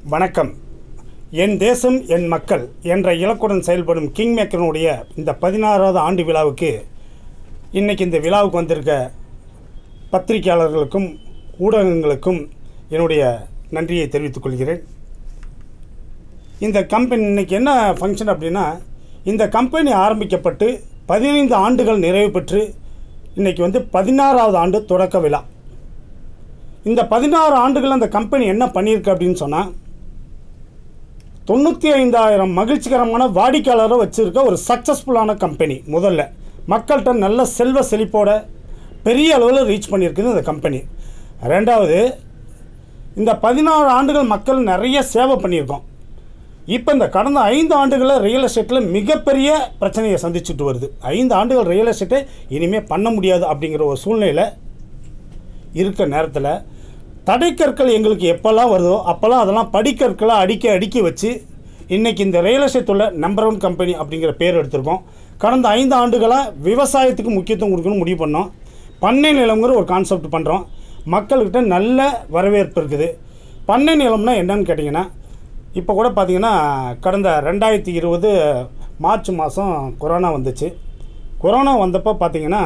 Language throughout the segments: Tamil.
வணக்கம் என் தேசம் என் மக்கள் என்ற இலக்குடன் செயல்படும் கிங் மேக்கரனுடைய இந்த பதினாறாவது ஆண்டு விழாவுக்கு இன்னைக்கு இந்த விழாவுக்கு வந்திருக்க பத்திரிகையாளர்களுக்கும் ஊடகங்களுக்கும் என்னுடைய நன்றியை தெரிவித்துக் கொள்கிறேன் இந்த கம்பெனி இன்னைக்கு என்ன ஃபங்க்ஷன் அப்படின்னா இந்த கம்பெனி ஆரம்பிக்கப்பட்டு பதினைந்து ஆண்டுகள் நிறைவு பெற்று இன்னைக்கு வந்து பதினாறாவது ஆண்டு தொடக்க விழா இந்த பதினாறு ஆண்டுகள் அந்த கம்பெனி என்ன பண்ணியிருக்கு அப்படின்னு சொன்னால் தொண்ணூற்றி ஐந்தாயிரம் மகிழ்ச்சிகரமான வாடிக்கையாளரை வச்சுருக்க ஒரு சக்ஸஸ்ஃபுல்லான கம்பெனி முதல்ல மக்கள்கிட்ட நல்ல செல்வ செழிப்போட பெரிய அளவில் ரீச் பண்ணியிருக்குது இந்த கம்பெனி ரெண்டாவது இந்த பதினாறு ஆண்டுகள் மக்கள் நிறைய சேவை பண்ணியிருக்கோம் இப்போ இந்த கடந்த ஐந்து ஆண்டுகளில் ரியல் எஸ்டேட்டில் மிகப்பெரிய பிரச்சனையை சந்திச்சுட்டு வருது ஐந்து ஆண்டுகள் ரியல் எஸ்டேட்டை இனிமேல் பண்ண முடியாது அப்படிங்கிற ஒரு சூழ்நிலையில் இருக்க நேரத்தில் தடைக்கற்கள் எங்களுக்கு எப்போல்லாம் வருதோ அப்போல்லாம் அதெல்லாம் படிக்கற்களை அடிக்க அடுக்கி வச்சு இன்றைக்கி இந்த ரியல் எஸ்டேட் உள்ள நம்பர் ஒன் கம்பெனி அப்படிங்கிற பேர் எடுத்திருக்கோம் கடந்த ஐந்து ஆண்டுகளாக விவசாயத்துக்கு முக்கியத்துவம் கொடுக்கணும்னு முடிவு பண்ணோம் பண்ணை நிலங்கிற ஒரு கான்செப்ட் பண்ணுறோம் மக்கள்கிட்ட நல்ல வரவேற்பு இருக்குது பண்ணை நிலம்னா என்னன்னு கேட்டிங்கன்னா இப்போ கூட பார்த்தீங்கன்னா கடந்த ரெண்டாயிரத்தி இருபது மார்ச் மாதம் கொரோனா வந்துச்சு கொரோனா வந்தப்போ பார்த்தீங்கன்னா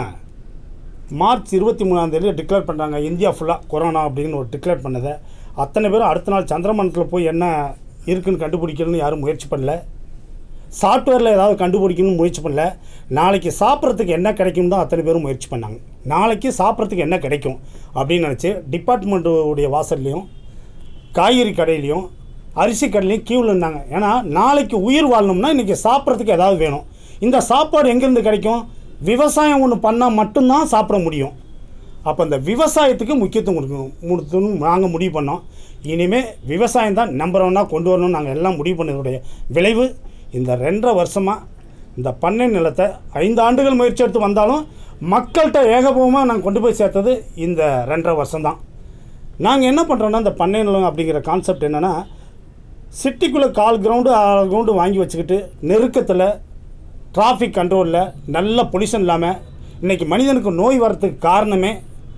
மார்ச் இருபத்தி மூணாம் தேதி டிக்ளேர் பண்ணுறாங்க இந்தியா ஃபுல்லாக கொரோனா அப்படின்னு ஒரு டிக்ளேர் பண்ணதை அத்தனை பேரும் அடுத்த நாள் சந்திரமண்டலத்தில் போய் என்ன இருக்குன்னு கண்டுபிடிக்கணும்னு யாரும் முயற்சி பண்ணல சாஃப்ட்வேரில் ஏதாவது கண்டுபிடிக்கணும்னு முயற்சி பண்ணல நாளைக்கு சாப்பிட்றதுக்கு என்ன கிடைக்கும் தான் அத்தனை பேரும் முயற்சி பண்ணாங்க நாளைக்கு சாப்பிட்றதுக்கு என்ன கிடைக்கும் அப்படின்னு நினச்சி டிபார்ட்மெண்ட்டுடைய வாசல்லையும் காய்கறி கடையிலையும் அரிசி கடையிலையும் கியூவில் இருந்தாங்க ஏன்னா நாளைக்கு உயிர் வாழணும்னா இன்றைக்கி சாப்பிட்றதுக்கு ஏதாவது வேணும் இந்த சாப்பாடு எங்கேருந்து கிடைக்கும் விவசாயம் ஒன்று பண்ணால் மட்டும்தான் சாப்பிட முடியும் அப்போ இந்த விவசாயத்துக்கு முக்கியத்துவம் கொடுக்கணும் கொடுக்கணும் நாங்கள் முடிவு பண்ணோம் இனிமேல் விவசாயம் தான் நம்பர் ஒன்னாக கொண்டு வரணும்னு நாங்கள் எல்லாம் முடிவு பண்ணதுடைய விளைவு இந்த ரெண்டரை வருஷமாக இந்த பண்ணை நிலத்தை ஐந்து ஆண்டுகள் முயற்சி எடுத்து வந்தாலும் மக்கள்கிட்ட ஏகபோகமாக நாங்கள் கொண்டு போய் சேர்த்தது இந்த ரெண்டரை வருஷம்தான் நாங்கள் என்ன பண்ணுறோன்னா இந்த பண்ணை நிலம் அப்படிங்கிற கான்செப்ட் என்னென்னா சிட்டிக்குள்ளே கால் கிரவுண்டு ஆறு கிரவுண்டு வாங்கி வச்சுக்கிட்டு நெருக்கத்தில் டிராஃபிக் கண்ட்ரோலில் நல்ல பொல்யூஷன் இல்லாமல் இன்றைக்கி மனிதனுக்கு நோய் வர்றதுக்கு காரணமே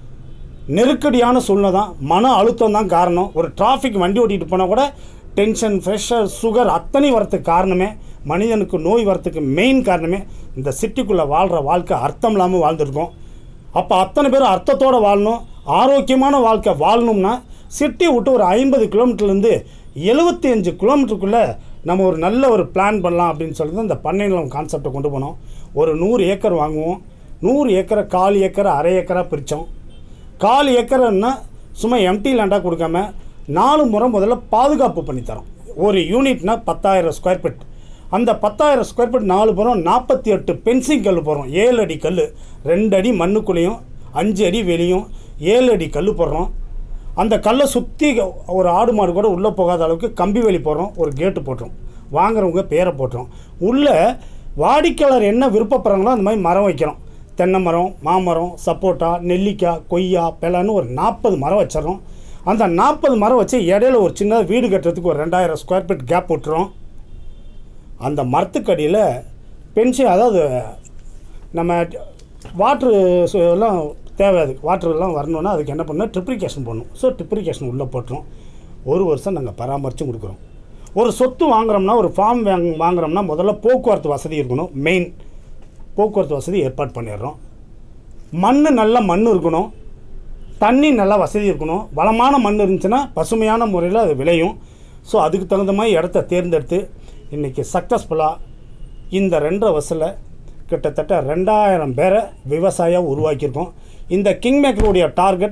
நெருக்கடியான சூழ்நிலை தான் மன அழுத்தம் தான் காரணம் ஒரு டிராஃபிக் வண்டி ஓட்டிகிட்டு போனால் கூட டென்ஷன் ப்ரெஷர் சுகர் அத்தனை வரத்துக்கு காரணமே மனிதனுக்கு நோய் வரத்துக்கு மெயின் காரணமே இந்த சிட்டிக்குள்ளே வாழ்கிற வாழ்க்கை அர்த்தம் இல்லாமல் வாழ்ந்துருக்கோம் அப்போ அத்தனை பேர் அர்த்தத்தோடு வாழணும் ஆரோக்கியமான வாழ்க்கை வாழணும்னா சிட்டியை விட்டு ஒரு ஐம்பது கிலோமீட்டர்லேருந்து எழுபத்தி அஞ்சு கிலோமீட்டருக்குள்ளே நம்ம ஒரு நல்ல ஒரு பிளான் பண்ணலாம் அப்படின்னு சொல்லிட்டு இந்த பண்ணை நிலம் கான்செப்டை கொண்டு போனோம் ஒரு நூறு ஏக்கர் வாங்குவோம் நூறு ஏக்கரை கால் ஏக்கரை அரை ஏக்கராக பிரித்தோம் கால் ஏக்கர்னா சும்மா எம்டி லேண்டாக கொடுக்காம நாலு முறை முதல்ல பாதுகாப்பு பண்ணித்தரோம் ஒரு யூனிட்னா பத்தாயிரம் ஸ்கொயர் ஃபீட் அந்த பத்தாயிரம் ஸ்கொயர் ஃபீட் நாலு புறம் நாற்பத்தி எட்டு பென்சிங் கல் போடுறோம் ஏழு அடி கல் ரெண்டு அடி மண்ணுக்குள்ளேயும் அஞ்சு அடி வெளியும் ஏழு அடி கல் போடுறோம் அந்த கல்லை சுற்றி ஒரு ஆடு மாடு கூட உள்ளே போகாத அளவுக்கு கம்பி வேலி போடுறோம் ஒரு கேட்டு போட்டுரும் வாங்குறவங்க பேரை போட்டுரும் உள்ளே வாடிக்கையாளர் என்ன விருப்பப்படுறாங்களோ அந்த மாதிரி மரம் வைக்கிறோம் தென்னை மரம் மாமரம் சப்போட்டா நெல்லிக்காய் கொய்யா பெலன்னு ஒரு நாற்பது மரம் வச்சிடறோம் அந்த நாற்பது மரம் வச்சு இடையில ஒரு சின்ன வீடு கட்டுறதுக்கு ஒரு ரெண்டாயிரம் ஸ்கொயர் ஃபீட் கேப் விட்டுறோம் அந்த மரத்துக்கடியில் பென்ஷன் அதாவது நம்ம வாட்ரு எல்லாம் தேவை அதுக்கு வாட்ரு எல்லாம் வரணுன்னா அதுக்கு என்ன பண்ணணும் ட்ரிப்ளிகேஷன் பண்ணணும் ஸோ ட்ரிப்ளிகேஷன் உள்ளே போட்டுரும் ஒரு வருஷம் நாங்கள் பராமரித்து கொடுக்குறோம் ஒரு சொத்து வாங்குறோம்னா ஒரு ஃபார்ம் வாங்க வாங்குறோம்னா முதல்ல போக்குவரத்து வசதி இருக்கணும் மெயின் போக்குவரத்து வசதி ஏற்பாடு பண்ணிடுறோம் மண் நல்ல மண் இருக்கணும் தண்ணி நல்லா வசதி இருக்கணும் வளமான மண் இருந்துச்சுன்னா பசுமையான முறையில் அது விளையும் ஸோ அதுக்கு தகுந்த மாதிரி இடத்த தேர்ந்தெடுத்து இன்றைக்கி சக்ஸஸ்ஃபுல்லாக இந்த ரெண்டரை வருஷத்தில் கிட்டத்தட்ட ரெண்டாயிரம் பேரை விவசாயம் உருவாக்கியிருக்கோம் இந்த கிங் மேக்கருடைய டார்கெட்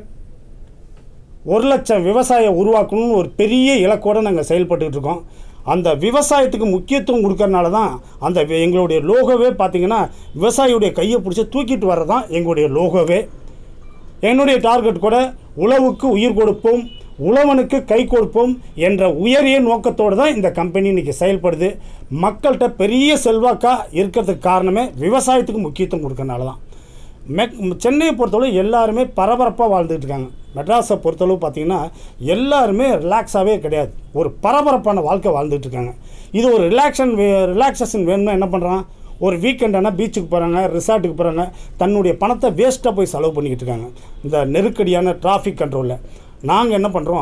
ஒரு லட்சம் விவசாயம் உருவாக்கணும்னு ஒரு பெரிய இலக்கோடு நாங்கள் செயல்பட்டுக்கிட்டு இருக்கோம் அந்த விவசாயத்துக்கு முக்கியத்துவம் கொடுக்கறனால தான் அந்த வி- எங்களுடைய லோகோவே பார்த்தீங்கன்னா விவசாயியுடைய கையை பிடிச்சி தூக்கிட்டு வர்றது தான் எங்களுடைய லோகோவே என்னுடைய டார்கெட் கூட உழவுக்கு உயிர் கொடுப்போம் உழவனுக்கு கை கொடுப்போம் என்ற உயரிய நோக்கத்தோடு தான் இந்த கம்பெனி இன்னைக்கு செயல்படுது மக்கள்கிட்ட பெரிய செல்வாக்காக இருக்கிறதுக்கு காரணமே விவசாயத்துக்கு முக்கியத்துவம் கொடுக்கறனால தான் மெக் சென்னையை பொறுத்தளவு எல்லாருமே பரபரப்பாக வாழ்ந்துட்டு இருக்காங்க மெட்ராஸை பொறுத்தளவு பார்த்தீங்கன்னா எல்லாருமே ரிலாக்ஸாகவே கிடையாது ஒரு பரபரப்பான வாழ்க்கை வாழ்ந்துட்டு இருக்காங்க இது ஒரு ரிலாக்ஷன் வே ரிலாக்ஸேஷன் வேணும்னா என்ன பண்ணுறான் ஒரு வீக்கெண்ட் ஆனால் பீச்சுக்கு போகிறாங்க ரிசார்ட்டுக்கு போகிறாங்க தன்னுடைய பணத்தை வேஸ்ட்டாக போய் செலவு பண்ணிக்கிட்டு இருக்காங்க இந்த நெருக்கடியான டிராஃபிக் கண்ட்ரோலில் நாங்கள் என்ன பண்ணுறோம்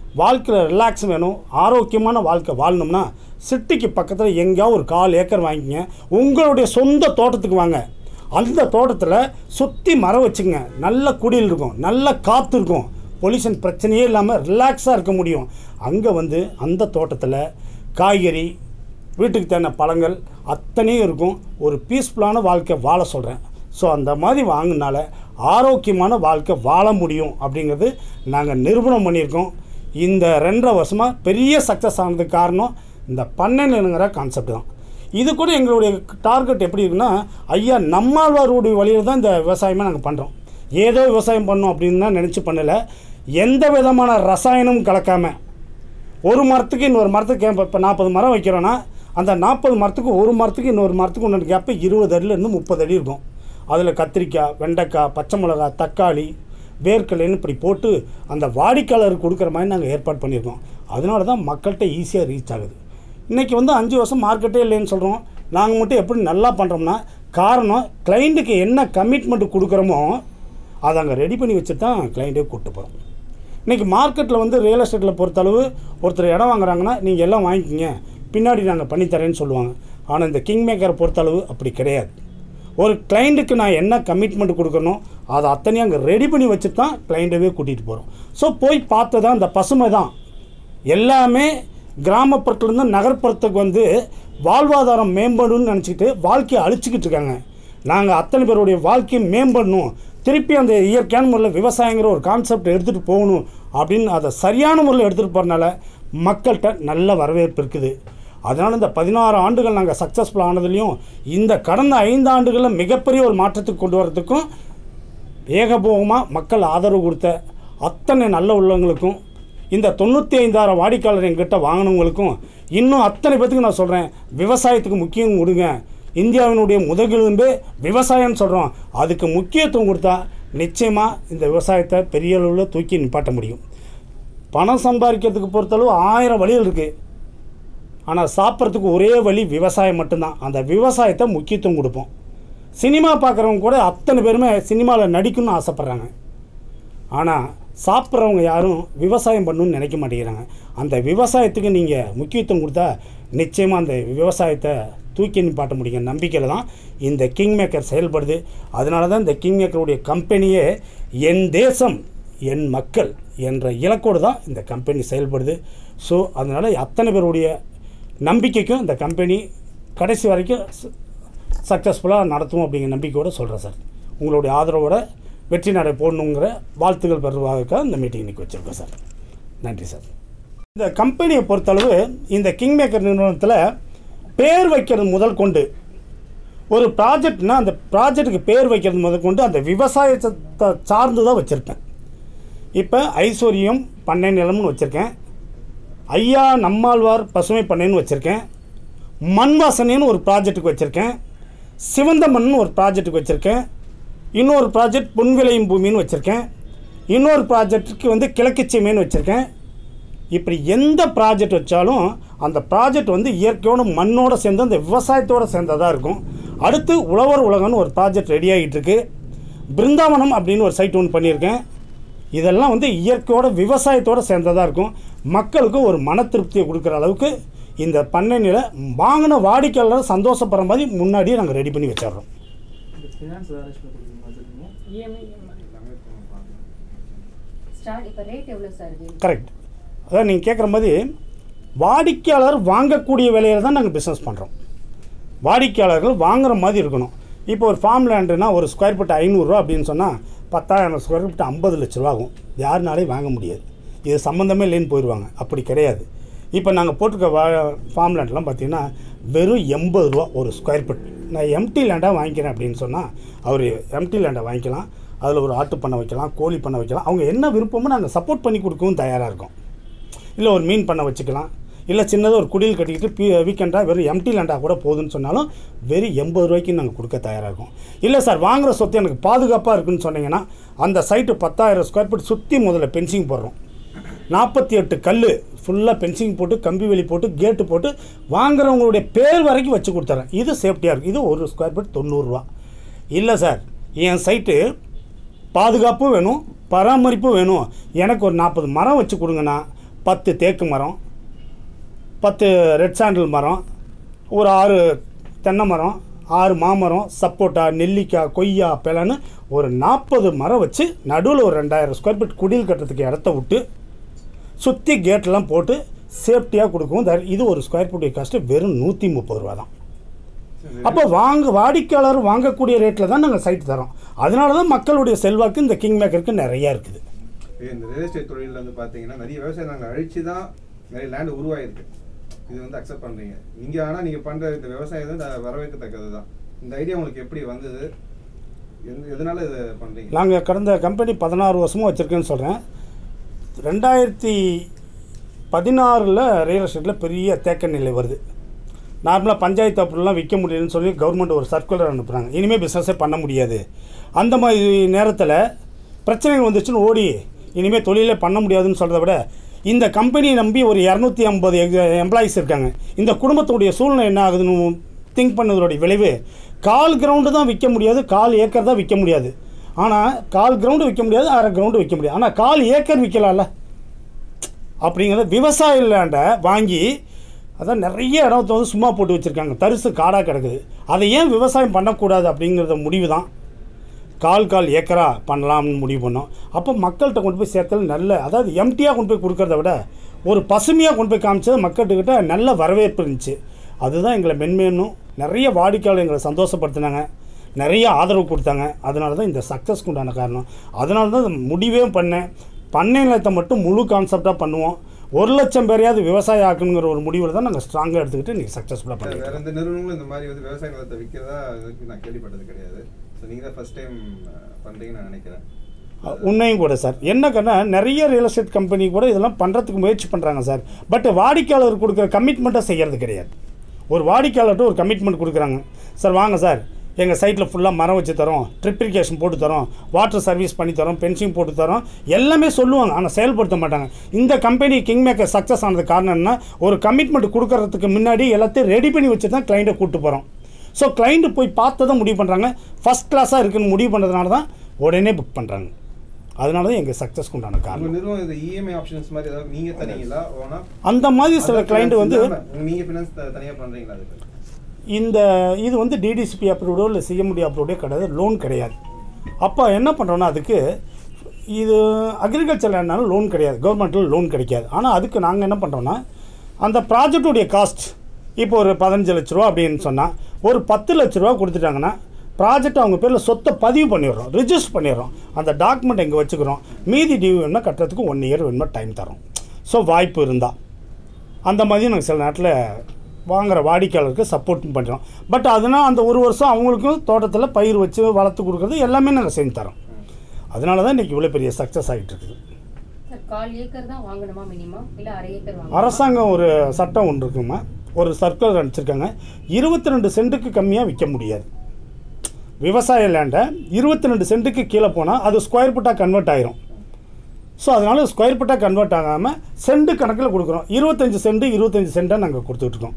வாழ்க்கையில் ரிலாக்ஸ் வேணும் ஆரோக்கியமான வாழ்க்கை வாழணும்னா சிட்டிக்கு பக்கத்தில் எங்கேயாவது ஒரு கால் ஏக்கர் வாங்கிங்க உங்களுடைய சொந்த தோட்டத்துக்கு வாங்க அந்த தோட்டத்தில் சுற்றி மரம் வச்சுங்க நல்ல குடில் இருக்கும் நல்ல காற்று இருக்கும் பொல்யூஷன் பிரச்சனையே இல்லாமல் ரிலாக்ஸாக இருக்க முடியும் அங்கே வந்து அந்த தோட்டத்தில் காய்கறி வீட்டுக்கு தேவையான பழங்கள் அத்தனையும் இருக்கும் ஒரு பீஸ்ஃபுல்லான வாழ்க்கை வாழ சொல்கிறேன் ஸோ அந்த மாதிரி வாங்கினால ஆரோக்கியமான வாழ்க்கை வாழ முடியும் அப்படிங்கிறது நாங்கள் நிரூபணம் பண்ணியிருக்கோம் இந்த ரெண்டரை வருஷமாக பெரிய சக்ஸஸ் ஆனதுக்கு காரணம் இந்த பண்ணை நிலங்கிற கான்செப்ட் தான் இது கூட எங்களுடைய டார்கெட் எப்படி இருக்குன்னா ஐயா நம்மாழ்வாருடைய வழியில் தான் இந்த விவசாயமாக நாங்கள் பண்ணுறோம் ஏதோ விவசாயம் பண்ணோம் அப்படின்னு தான் நினச்சி பண்ணலை எந்த விதமான ரசாயனமும் கலக்காமல் ஒரு மரத்துக்கு இன்னொரு மரத்துக்கு இப்போ இப்போ நாற்பது மரம் வைக்கிறோன்னா அந்த நாற்பது மரத்துக்கு ஒரு மரத்துக்கு இன்னொரு மரத்துக்கு ஒன்று கேப்பு இருபது அடியிலேருந்து முப்பது அடி இருக்கும் அதில் கத்திரிக்காய் வெண்டைக்காய் பச்சை மிளகாய் தக்காளி வேர்க்கடலைன்னு இப்படி போட்டு அந்த வாடிக்கையாளருக்கு கொடுக்குற மாதிரி நாங்கள் ஏற்பாடு பண்ணியிருக்கோம் அதனால தான் மக்கள்கிட்ட ஈஸியாக ரீச் ஆகுது இன்றைக்கி வந்து அஞ்சு வருஷம் மார்க்கெட்டே இல்லைன்னு சொல்கிறோம் நாங்கள் மட்டும் எப்படி நல்லா பண்ணுறோம்னா காரணம் கிளைண்ட்டுக்கு என்ன கமிட்மெண்ட் கொடுக்குறோமோ அதை அங்கே ரெடி பண்ணி வச்சுட்டு தான் கிளைண்ட்டே கூப்பிட்டு போகிறோம் இன்றைக்கி மார்க்கெட்டில் வந்து ரியல் எஸ்டேட்டில் பொறுத்தளவு ஒருத்தர் இடம் வாங்குறாங்கன்னா நீங்கள் எல்லாம் வாங்கிக்கிங்க பின்னாடி நாங்கள் பண்ணித்தரேன்னு சொல்லுவாங்க ஆனால் இந்த கிங் மேக்கரை பொறுத்தளவு அப்படி கிடையாது ஒரு கிளைண்ட்டுக்கு நான் என்ன கமிட்மெண்ட் கொடுக்கணும் அதை அத்தனையும் அங்கே ரெடி பண்ணி வச்சுட்டு தான் கிளைண்ட்டவே கூட்டிகிட்டு போகிறோம் ஸோ போய் பார்த்து தான் இந்த பசுமை தான் எல்லாமே கிராமப்புறத்துலேருந்து நகர்ப்புறத்துக்கு வந்து வாழ்வாதாரம் மேம்படணும்னு நினச்சிக்கிட்டு வாழ்க்கையை அழிச்சிக்கிட்டு இருக்காங்க நாங்கள் அத்தனை பேருடைய வாழ்க்கையை மேம்படணும் திருப்பி அந்த இயற்கையான முறையில் விவசாயங்கிற ஒரு கான்செப்ட் எடுத்துகிட்டு போகணும் அப்படின்னு அதை சரியான முறையில் எடுத்துகிட்டு போகிறனால மக்கள்கிட்ட நல்ல வரவேற்பு இருக்குது அதனால் இந்த பதினாறு ஆண்டுகள் நாங்கள் சக்ஸஸ்ஃபுல் ஆனதுலேயும் இந்த கடந்த ஐந்து ஆண்டுகளில் மிகப்பெரிய ஒரு மாற்றத்துக்கு கொண்டு வரதுக்கும் ஏகபோகமாக மக்கள் ஆதரவு கொடுத்த அத்தனை நல்ல உள்ளவங்களுக்கும் இந்த தொண்ணூற்றி ஐந்தாயிரம் வாடிக்கையாளர் எங்கிட்ட வாங்கினவங்களுக்கும் இன்னும் அத்தனை பேத்துக்கு நான் சொல்கிறேன் விவசாயத்துக்கு முக்கியம் கொடுங்க இந்தியாவினுடைய முதுகெலும்பே விவசாயம்னு சொல்கிறோம் அதுக்கு முக்கியத்துவம் கொடுத்தா நிச்சயமாக இந்த விவசாயத்தை பெரிய அளவில் தூக்கி நிப்பாட்ட முடியும் பணம் சம்பாதிக்கிறதுக்கு பொறுத்தளவு ஆயிரம் வழிகள் இருக்குது ஆனால் சாப்பிட்றதுக்கு ஒரே வழி விவசாயம் மட்டும்தான் அந்த விவசாயத்தை முக்கியத்துவம் கொடுப்போம் சினிமா பார்க்குறவங்க கூட அத்தனை பேருமே சினிமாவில் நடிக்கணும்னு ஆசைப்பட்றாங்க ஆனால் சாப்பிட்றவங்க யாரும் விவசாயம் பண்ணணும்னு நினைக்க மாட்டேங்கிறாங்க அந்த விவசாயத்துக்கு நீங்கள் முக்கியத்துவம் கொடுத்தா நிச்சயமாக அந்த விவசாயத்தை தூக்கி நிப்பாட்ட முடியும் நம்பிக்கையில் தான் இந்த கிங் மேக்கர் செயல்படுது அதனால தான் இந்த கிங் மேக்கருடைய கம்பெனியே என் தேசம் என் மக்கள் என்ற இலக்கோடு தான் இந்த கம்பெனி செயல்படுது ஸோ அதனால் அத்தனை பேருடைய நம்பிக்கைக்கும் இந்த கம்பெனி கடைசி வரைக்கும் சக்ஸஸ்ஃபுல்லாக நடத்தும் அப்படிங்கிற நம்பிக்கையோடு சொல்கிறேன் சார் உங்களுடைய ஆதரவோட வெற்றி நடை போடணுங்கிற வாழ்த்துக்கள் பெறுவதற்காக இந்த மீட்டிங் இன்னைக்கு வச்சுருக்கோம் சார் நன்றி சார் இந்த கம்பெனியை பொறுத்தளவு இந்த கிங் மேக்கர் நிறுவனத்தில் பேர் வைக்கிறது முதல் கொண்டு ஒரு ப்ராஜெக்ட்னா அந்த ப்ராஜெக்ட்டுக்கு பேர் வைக்கிறது முதல் கொண்டு அந்த விவசாயத்தை சார்ந்து தான் வச்சுருப்பேன் இப்போ ஐஸ்வர்யம் பண்ணை நிலம்னு வச்சுருக்கேன் ஐயா நம்மாழ்வார் பசுமை பண்ணைன்னு வச்சுருக்கேன் மண் வாசனைன்னு ஒரு ப்ராஜெக்ட்டுக்கு வச்சுருக்கேன் சிவந்த மண்னு ஒரு ப்ராஜெக்ட்டுக்கு வச்சுருக்கேன் இன்னொரு ப்ராஜெக்ட் பொன் விளையும் பூமின்னு வச்சுருக்கேன் இன்னொரு ப்ராஜெக்ட்டுக்கு வந்து கிழக்கு சீமைன்னு வச்சுருக்கேன் இப்படி எந்த ப்ராஜெக்ட் வச்சாலும் அந்த ப்ராஜெக்ட் வந்து இயற்கையோட மண்ணோட சேர்ந்து அந்த விவசாயத்தோட சேர்ந்ததாக இருக்கும் அடுத்து உழவர் உலகம்னு ஒரு ப்ராஜெக்ட் ரெடி ஆகிட்டு இருக்கு பிருந்தாவனம் அப்படின்னு ஒரு சைட் ஒன்று பண்ணியிருக்கேன் இதெல்லாம் வந்து இயற்கையோட விவசாயத்தோட சேர்ந்ததாக இருக்கும் மக்களுக்கு ஒரு மன திருப்தியை கொடுக்குற அளவுக்கு இந்த பண்ணை நில வாங்கின வாடிக்கையாளர் சந்தோஷப்படுற மாதிரி முன்னாடியே நாங்கள் ரெடி பண்ணி வச்சிடுறோம் இந்த ஃபினான்ஸ் அரேஞ்ச் பண்ணி வச்சுருக்கீங்க இஎம்ஐ ஸ்டார்ட் இப்போ ரேட் எவ்வளோ சார் இது கரெக்ட் அதான் நீங்கள் கேட்குற மாதிரி வாடிக்கையாளர் வாங்கக்கூடிய விலையில தான் நாங்கள் பிஸ்னஸ் பண்ணுறோம் வாடிக்கையாளர்கள் வாங்குற மாதிரி இருக்கணும் இப்போ ஒரு ஃபார்ம் லேண்டுனா ஒரு ஸ்கொயர் ஃபீட் ஐநூறுரூவா அப்படின்னு சொன்னால் பத்தாயிரம் ஸ்கொயர் ஃபீட் ஐம்பது லட்ச ரூபா ஆகும் யாருனாலையும் வாங்க முடியாது இது சம்மந்தமே இல்லைன்னு போயிடுவாங்க அப்படி கிடையாது இப்போ நாங்கள் போட்டிருக்க வா ஃபார்ம் லேண்ட்லாம் பார்த்தீங்கன்னா வெறும் எண்பது ரூபா ஒரு ஸ்கொயர் ஃபீட் நான் எம்டி லேண்டாக வாங்கிக்கிறேன் அப்படின்னு சொன்னால் அவர் எம்டி லேண்டை வாங்கிக்கலாம் அதில் ஒரு ஆட்டு பண்ண வைக்கலாம் கோழி பண்ண வைக்கலாம் அவங்க என்ன விருப்பமோ நாங்கள் சப்போர்ட் பண்ணி கொடுக்கவும் தயாராக இருக்கோம் இல்லை ஒரு மீன் பண்ண வச்சுக்கலாம் இல்லை சின்னதாக ஒரு குடில் கட்டிக்கிட்டு பீ வீக்கெண்டாக வெறும் எம்டி லேண்டாக கூட போதுன்னு சொன்னாலும் வெறும் எண்பது ரூபாய்க்கு நாங்கள் கொடுக்க தயாராக இருக்கோம் இல்லை சார் வாங்குற சொத்து எனக்கு பாதுகாப்பாக இருக்குன்னு சொன்னீங்கன்னா அந்த சைட்டு பத்தாயிரம் ஸ்கொயர் ஃபீட் சுற்றி முதல்ல பென்சிங் போடுறோம் நாற்பத்தி எட்டு கல் ஃபுல்லாக பென்சிங் போட்டு கம்பி வேலி போட்டு கேட்டு போட்டு வாங்குறவங்களுடைய பேர் வரைக்கும் வச்சு கொடுத்துட்றேன் இது சேஃப்டியாக இருக்குது இது ஒரு ஸ்கொயர் ஃபீட் தொண்ணூறுரூவா இல்லை சார் என் சைட்டு பாதுகாப்பும் வேணும் பராமரிப்பும் வேணும் எனக்கு ஒரு நாற்பது மரம் வச்சு கொடுங்கண்ணா பத்து தேக்கு மரம் பத்து ரெட் சாண்டில் மரம் ஒரு ஆறு தென்னை மரம் ஆறு மாமரம் சப்போட்டா நெல்லிக்காய் கொய்யா பிளன்னு ஒரு நாற்பது மரம் வச்சு நடுவில் ஒரு ரெண்டாயிரம் ஸ்கொயர் ஃபீட் குடில் கட்டுறதுக்கு இடத்த விட்டு சுற்றி கேட்லாம் போட்டு சேஃப்டியாக கொடுக்கும் த- இது ஒரு ஸ்கொயர் ஃபீட் காஸ்ட்டு வெறும் நூற்றி முப்பது ரூபா தான் அப்போ வாங்க வாடிக்கையாளர் வாங்கக்கூடிய ரேட்டில் தான் நாங்கள் சைட் தரோம் அதனால தான் மக்களுடைய செல்வாக்கு இந்த கிங் மேக்கருக்கு நிறையா இருக்குது இந்த ரியல் எஸ்டேட் தொழிலில் வந்து பார்த்தீங்கன்னா நிறைய விவசாயம் நாங்கள் அழிச்சு தான் நிறைய லேண்ட் உருவாயிருக்கு இது வந்து அக்செப்ட் பண்ணுறீங்க நீங்கள் ஆனால் நீங்கள் பண்ணுற இந்த விவசாயம் வந்து நான் வரவேற்கத்தக்கது தான் இந்த ஐடியா உங்களுக்கு எப்படி வந்தது எந்த எதனால இதை பண்ணுறீங்க நாங்கள் கடந்த கம்பெனி பதினாறு வருஷமாக வச்சுருக்கேன்னு சொல்கிறேன் ரெண்டாயிரத்தி பதினாறில் ரியல் எஸ்டேட்டில் பெரிய தேக்க நிலை வருது நார்மலாக பஞ்சாயத்து அப்படிலாம் விற்க முடியலன்னு சொல்லி கவர்மெண்ட் ஒரு சர்க்குலர் அனுப்புகிறாங்க இனிமேல் பிஸ்னஸே பண்ண முடியாது அந்த மாதிரி நேரத்தில் பிரச்சனைகள் வந்துச்சுன்னு ஓடி இனிமேல் தொழிலே பண்ண முடியாதுன்னு சொல்கிறத விட இந்த கம்பெனியை நம்பி ஒரு இரநூத்தி ஐம்பது எம்ப்ளாயிஸ் இருக்காங்க இந்த குடும்பத்துடைய சூழ்நிலை என்ன ஆகுதுன்னு திங்க் பண்ணதோடைய விளைவு கால் கிரவுண்டு தான் விற்க முடியாது கால் ஏக்கர் தான் விற்க முடியாது ஆனால் கால் கிரவுண்டு விற்க முடியாது அரை கிரவுண்டு விற்க முடியாது ஆனால் கால் ஏக்கர் விற்கலாம்ல அப்படிங்கிறத விவசாய லேண்டை வாங்கி அதான் நிறைய இடத்த வந்து சும்மா போட்டு வச்சுருக்காங்க தரிசு காடாக கிடக்குது அதை ஏன் விவசாயம் பண்ணக்கூடாது அப்படிங்கிறத முடிவு தான் கால் கால் ஏக்கரா பண்ணலாம்னு முடிவு பண்ணோம் அப்போ மக்கள்கிட்ட கொண்டு போய் சேர்த்தல நல்ல அதாவது எம்டியாக கொண்டு போய் கொடுக்கறத விட ஒரு பசுமையாக கொண்டு போய் காமிச்சது மக்கள்கிட்ட நல்ல வரவேற்பு இருந்துச்சு அதுதான் எங்களை மென்மேனும் நிறைய வாடிக்கையாளர் எங்களை சந்தோஷப்படுத்தினாங்க நிறைய ஆதரவு கொடுத்தாங்க அதனால தான் இந்த சக்ஸஸ்க்கு உண்டான காரணம் அதனால தான் இந்த முடிவே பண்ணேன் பண்ணை நிலத்தை மட்டும் முழு கான்செப்டாக பண்ணுவோம் ஒரு லட்சம் பேரையாவது விவசாயம் ஆக்கணுங்கிற ஒரு முடிவில் தான் நாங்கள் ஸ்ட்ராங்காக எடுத்துக்கிட்டு இன்றைக்கி சக்ஸஸ்ஃபுல்லாக பண்ணிட்டு வேற எந்த நிறுவனங்களும் இந்த மாதிரி வந்து விவசாய நிலத்தை விற்கிறதா இதுக்கு நான் கேள்விப்பட்டது கிடையாது ஸோ நீங்கள் தான் ஃபர்ஸ்ட் டைம் பண்ணுறீங்கன்னு நான் நினைக்கிறேன் அஹ் உண்மையும் கூட சார் என்னக்கன்னா நிறைய ரியல் எஸ்டேட் கம்பெனி கூட இதெல்லாம் பண்ணுறதுக்கு முயற்சி பண்ணுறாங்க சார் பட் வாடிக்கையாளர் கொடுக்குற கமிட்மெண்ட்டை செய்கிறது கிடையாது ஒரு வாடிக்கையாளர்கிட்ட ஒரு கமிட்மெண்ட் கொடுக்குறாங்க சார் வாங்க சார் எங்கள் சைட்டில் ஃபுல்லாக மரம் வச்சு தரோம் ட்ரிப்ளிகேஷன் போட்டு தரோம் வாட்டர் சர்வீஸ் பண்ணி தரோம் பென்சிங் போட்டு தரோம் எல்லாமே சொல்லுவாங்க ஆனால் செயல்படுத்த மாட்டாங்க இந்த கம்பெனி கிங் மேக்கர் சக்ஸஸ் ஆனது காரணம் என்ன ஒரு கமிட்மெண்ட் கொடுக்கறதுக்கு முன்னாடி எல்லாத்தையும் ரெடி பண்ணி வச்சு தான் கிளைண்ட்டை கூப்பிட்டு போகிறோம் ஸோ கிளைண்ட்டு போய் பார்த்து தான் முடிவு பண்ணுறாங்க ஃபஸ்ட் கிளாஸாக இருக்குன்னு முடிவு பண்ணுறதுனால தான் உடனே புக் பண்ணுறாங்க அதனால தான் எங்கள் சக்ஸஸ்க்கு உண்டான உங்க காரணம் நிறுவனம் இந்த இஎம்ஐ ஆப்ஷன்ஸ் மாதிரி ஏதாவது நீங்க தரீங்களா ஓனா அந்த மாதிரி சில கிளைண்ட் வந்து நீங்க ஃபினான்ஸ் தனியா பண்றீங்களா அதுக்கு இந்த இது வந்து டிடிசிபி அப்ரூவ்டோ இல்லை சிஎம்டி அப்ரூவ்டோ கிடையாது லோன் கிடையாது அப்போ என்ன பண்ணுறோன்னா அதுக்கு இது அக்ரிகல்ச்சர் லேண்ட்னாலும் லோன் கிடையாது கவர்மெண்ட்டில் லோன் கிடைக்காது ஆனால் அதுக்கு நாங்கள் என்ன பண்ணுறோன்னா அந்த ப்ராஜெக்டுடைய காஸ்ட் இப்போ ஒரு பதினஞ்சு லட்ச ரூபா அப்படின்னு சொன்னால் ஒரு பத்து லட்ச ரூபா கொடுத்துட்டாங்கன்னா ப்ராஜெக்ட் அவங்க பேரில் சொத்தை பதிவு பண்ணிடுறோம் ரிஜிஸ்டர் பண்ணிடுறோம் அந்த டாக்குமெண்ட் எங்கே வச்சுக்கிறோம் மீதி டியூ வேணுமா கட்டுறதுக்கு ஒன் இயர் வேணுமா டைம் தரோம் ஸோ வாய்ப்பு இருந்தால் அந்த மாதிரி நாங்கள் சில நேரத்தில் வாங்குற வாடிக்கையாளருக்கு சப்போர்ட்டும் பண்ணுறோம் பட் அதனால் அந்த ஒரு வருஷம் அவங்களுக்கும் தோட்டத்தில் பயிர் வச்சு வளர்த்து கொடுக்குறது எல்லாமே நாங்கள் செஞ்சு தரோம் அதனால தான் இன்றைக்கி இவ்வளோ பெரிய சக்ஸஸ் ஆகிட்டு இருக்குது சார் கால் ஏக்கர் தான் வாங்கணுமா மினிமம் இல்ல அரை ஏக்கர் வாங்கணுமா அரசாங்கம் ஒரு சட்டம் ஒன்று இருக்குமா ஒரு சர்க்குலர் அனுப்பிச்சிருக்காங்க இருபத்தி ரெண்டு சென்ட்டுக்கு கம்மியாக விற்க முடியாது விவசாய லேண்டை இருபத்தி ரெண்டு சென்ட்டுக்கு கீழே போனால் அது ஸ்கொயர் ஃபுட்டாக கன்வெர்ட் ஆயிரும் ஸோ அதனால் ஸ்கொயர் ஃபுட்டாக கன்வெர்ட் ஆகாமல் சென்ட் கணக்கில் கொடுக்குறோம் இருபத்தஞ்சி சென்ட் இருபத்தஞ்சி சென்ட்டாக நாங்கள் கொடுத்துட்ருக்கோம்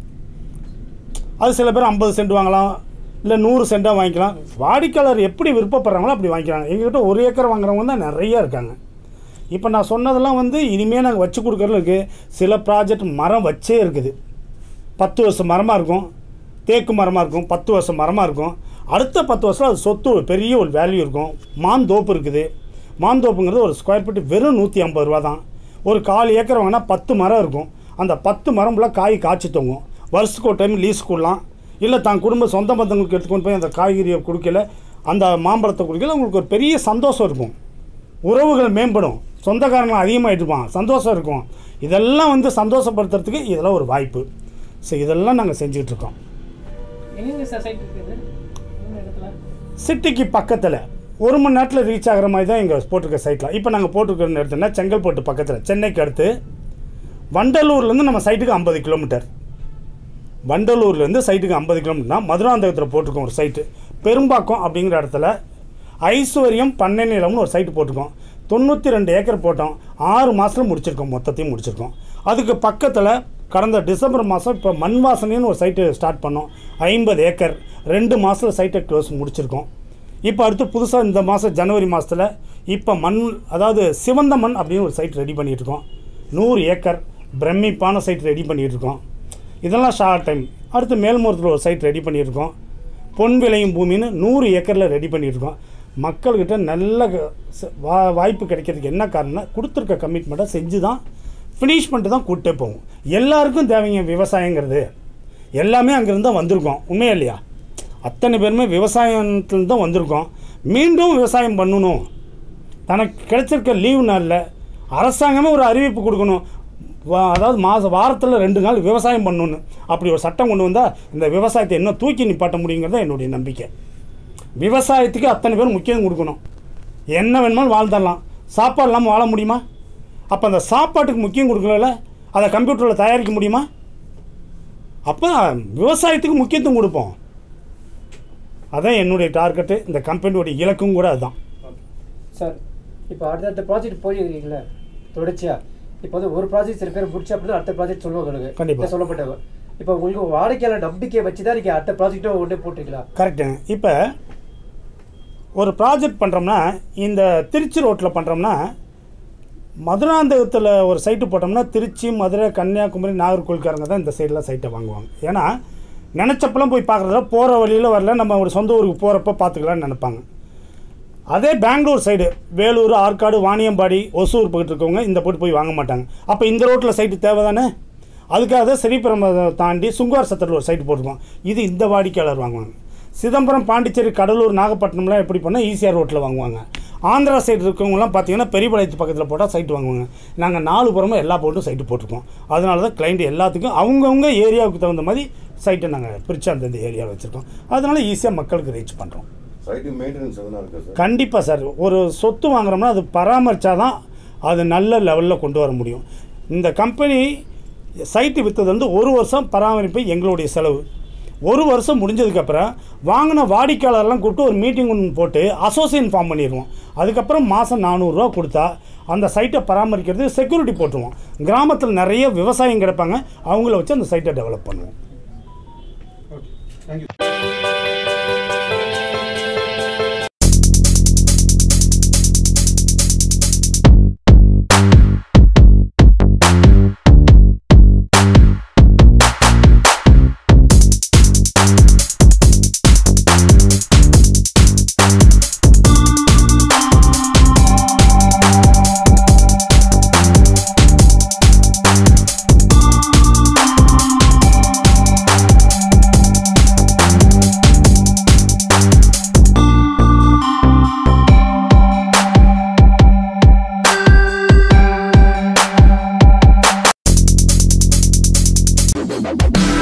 அது சில பேர் ஐம்பது சென்ட் வாங்கலாம் இல்லை நூறு சென்ட்டாக வாங்கிக்கலாம் வாடிக்கையாளர் எப்படி விருப்பப்படுறாங்களோ அப்படி வாங்கிக்கிறாங்க எங்ககிட்ட ஒரு ஏக்கர் வாங்குறவங்க தான் நிறைய இருக்காங்க இப்போ நான் சொன்னதெல்லாம் வந்து இனிமேல் நாங்கள் வச்சு கொடுக்குறதுல இருக்குது சில ப்ராஜெக்ட் மரம் வச்சே இருக்குது பத்து வருஷம் மரமாக இருக்கும் தேக்கு மரமாக இருக்கும் பத்து வருஷம் மரமாக இருக்கும் அடுத்த பத்து வருஷம் அது சொத்து ஒரு பெரிய ஒரு வேல்யூ இருக்கும் மாந்தோப்பு இருக்குது மாந்தோப்புங்கிறது ஒரு ஸ்கொயர் ஃபீட் வெறும் நூற்றி ஐம்பது ரூபா தான் ஒரு கால் ஏக்கர் வாங்கினா பத்து மரம் இருக்கும் அந்த பத்து மரம் ஃபுல்லாக காய் காய்ச்சி தொங்கும் வருஷத்துக்கு ஒரு டைம் லீஸ் கொடுலாம் இல்லை தான் குடும்ப சொந்த பந்தங்களுக்கு எடுத்துக்கொண்டு போய் அந்த காய்கறியை கொடுக்கல அந்த மாம்பழத்தை கொடுக்கல உங்களுக்கு ஒரு பெரிய சந்தோஷம் இருக்கும் உறவுகள் மேம்படும் சொந்தக்காரங்க அதிகமாகிட்டு இருப்பான் சந்தோஷம் இருக்கும் இதெல்லாம் வந்து சந்தோஷப்படுத்துறதுக்கு இதெல்லாம் ஒரு வாய்ப்பு ஸோ இதெல்லாம் நாங்கள் செஞ்சுட்டு இருக்கோம் எங்கெங்க சார் சைட் இருக்குது எந்த இடத்துல சிட்டிக்கு பக்கத்தில் ஒரு மணி நேரத்தில் ரீச் ஆகிற மாதிரி தான் எங்கள் போட்டிருக்க சைட்டில் இப்போ நாங்கள் போட்டிருக்கிற இடத்துல செங்கல்பட்டு பக்கத்தில் சென்னைக்கு அடுத்து வண்டலூர்லேருந்து நம்ம சைட்டுக்கு ஐம்பது கிலோமீட்டர் வண்டலூர்லேருந்து சைட்டுக்கு ஐம்பது கிலோமீட்டர்னா மதுராந்தகத்தில் போட்டிருக்கோம் ஒரு சைட்டு பெரும்பாக்கம் அப்படிங்கிற இடத்துல ஐஸ்வர்யம் பண்ணை நிலம்னு ஒரு சைட்டு போட்டிருக்கோம் தொண்ணூற்றி ரெண்டு ஏக்கர் போட்டோம் ஆறு மாதத்தில் முடிச்சிருக்கோம் மொத்தத்தையும் முடிச்சிருக்கோம் அதுக்கு பக்கத்தில் கடந்த டிசம்பர் மாதம் இப்போ மண் வாசனைன்னு ஒரு சைட்டு ஸ்டார்ட் பண்ணோம் ஐம்பது ஏக்கர் ரெண்டு மாதத்தில் சைட்டை க்ளோஸ் முடிச்சிருக்கோம் இப்போ அடுத்து புதுசாக இந்த மாதம் ஜனவரி மாதத்தில் இப்போ மண் அதாவது சிவந்த மண் அப்படின்னு ஒரு சைட் ரெடி பண்ணிட்டு இருக்கோம் நூறு ஏக்கர் பிரமிப்பான சைட் ரெடி பண்ணிட்டு இருக்கோம் இதெல்லாம் ஷார்ட் டைம் அடுத்து மேல்மூரத்தில் ஒரு சைட் ரெடி பண்ணியிருக்கோம் பொன் விளையும் பூமின்னு நூறு ஏக்கரில் ரெடி பண்ணியிருக்கோம் மக்கள்கிட்ட நல்ல க- ச- வா வாய்ப்பு கிடைக்கிறதுக்கு என்ன காரணம்னா கொடுத்துருக்க கமிட்மெண்ட்டை செஞ்சு தான் ஃபினிஷ் பண்ணிட்டு தான் கூப்பிட்டே போகும் எல்லாருக்கும் தேவைங்க விவசாயங்கிறது எல்லாமே அங்கேருந்து தான் வந்திருக்கோம் உண்மையா இல்லையா அத்தனை பேருமே விவசாயத்துலேருந்து தான் வந்திருக்கோம் மீண்டும் விவசாயம் பண்ணணும் தனக்கு கிடைச்சிருக்க லீவு நாளில் அரசாங்கமே ஒரு அறிவிப்பு கொடுக்கணும் வா- அதாவது மாத வாரத்தில் ரெண்டு நாள் விவசாயம் பண்ணணும்னு அப்படி ஒரு சட்டம் கொண்டு வந்தால் இந்த விவசாயத்தை இன்னும் தூக்கி நிப்பாட்ட முடியுங்கிறது தான் என்னுடைய நம்பிக்கை விவசாயத்துக்கு அத்தனை பேர் முக்கியம் கொடுக்கணும் என்ன வேணுமாலும் வாழ்ந்துடலாம் சாப்பாடு இல்லாமல் வாழ முடியுமா அப்போ அந்த சாப்பாட்டுக்கு முக்கியம் கொடுக்கல அதை கம்ப்யூட்டரில் தயாரிக்க முடியுமா அப்போ விவசாயத்துக்கு முக்கியத்துவம் கொடுப்போம் அதான் என்னுடைய டார்கெட்டு இந்த கம்பெனியோடைய இலக்கும் கூட அதுதான் சார் இப்போ அடுத்தடுத்த ப்ராஜெக்ட் போயிருக்கீங்களா தொடர்ச்சியா இப்போ வந்து ஒரு ப்ராஜெக்ட் சில பேர் முடிச்சா அப்படி அடுத்த ப்ராஜெக்ட் சொல்லுவாங்க உங்களுக்கு கண்டிப்பா. இதான் சொல்லப்பட்டவங்க இப்போ உங்களுக்கு வாடிக்கையாளர் நம்பிக்கையை வச்சு தான் நீங்கள் அடுத்த ப்ராஜெக்ட்டும் ஒன்றே போட்டிருக்கலாம் கரெக்டுங்க இப்போ ஒரு ப்ராஜெக்ட் பண்ணுறோம்னா இந்த திருச்சி ரோட்டில் பண்ணுறோம்னா மதுராந்தகத்தில் ஒரு சைட்டு போட்டோம்னா திருச்சி மதுரை கன்னியாகுமரி நாகர்கோவில்காரங்க தான் இந்த சைடில் சைட்டை வாங்குவாங்க ஏன்னா நினச்சப்பெல்லாம் போய் பார்க்குறதுல போகிற வழியில் வரல நம்ம ஒரு சொந்த ஊருக்கு போகிறப்ப பார்த்துக்கலாம்னு நினைப்பாங்க அதே பெங்களூர் சைடு வேலூர் ஆற்காடு வாணியம்பாடி ஒசூர் பக்கத்து இருக்கவங்க இந்த போட்டு போய் வாங்க மாட்டாங்க அப்போ இந்த ரோட்டில் சைட்டு தேவை தானே அதுக்காக தான் ஸ்ரீபெரும்பை தாண்டி சுங்குவார் சத்திரத்தில் ஒரு சைட்டு போட்டிருக்கோம் இது இந்த வாடிக்கையாளர் வாங்குவாங்க சிதம்பரம் பாண்டிச்சேரி கடலூர் நாகப்பட்டினம்லாம் எப்படி பண்ணால் ஈசிஆர் ரோட்டில் வாங்குவாங்க ஆந்திரா சைடு இருக்கவங்கலாம் பார்த்தீங்கன்னா பெரியபாளையத்து பக்கத்தில் போட்டால் சைட்டு வாங்குவாங்க நாங்கள் நாலு புறமும் எல்லா போட்டும் சைட்டு போட்டிருக்கோம் அதனால தான் கிளைண்ட் எல்லாத்துக்கும் அவங்கவுங்க ஏரியாவுக்கு தகுந்த மாதிரி சைட்டை நாங்கள் பிரித்து அந்தந்த ஏரியாவில் வச்சுருக்கோம் அதனால ஈஸியாக மக்களுக்கு ரீச் பண்ணுறோம் சைட்டு மெயின்டெனன்ஸ் எதனா இருக்கா சார் கண்டிப்பாக சார் ஒரு சொத்து வாங்குறோம்னா அது பராமரித்தா தான் அது நல்ல லெவலில் கொண்டு வர முடியும் இந்த கம்பெனி சைட்டு விற்றது வந்து ஒரு வருஷம் பராமரிப்பு எங்களுடைய செலவு ஒரு வருஷம் முடிஞ்சதுக்கப்புறம் வாங்கின வாடிக்கையாளர்லாம் கூப்பிட்டு ஒரு மீட்டிங் ஒன்று போட்டு அசோசியேஷன் ஃபார்ம் பண்ணிடுவோம் அதுக்கப்புறம் மாதம் நானூறுரூவா கொடுத்தா அந்த சைட்டை பராமரிக்கிறது செக்யூரிட்டி போட்டுருவோம் கிராமத்தில் நிறைய விவசாயம் கிடைப்பாங்க அவங்கள வச்சு அந்த சைட்டை டெவலப் பண்ணுவோம் ஓகே தேங்க்யூ சார்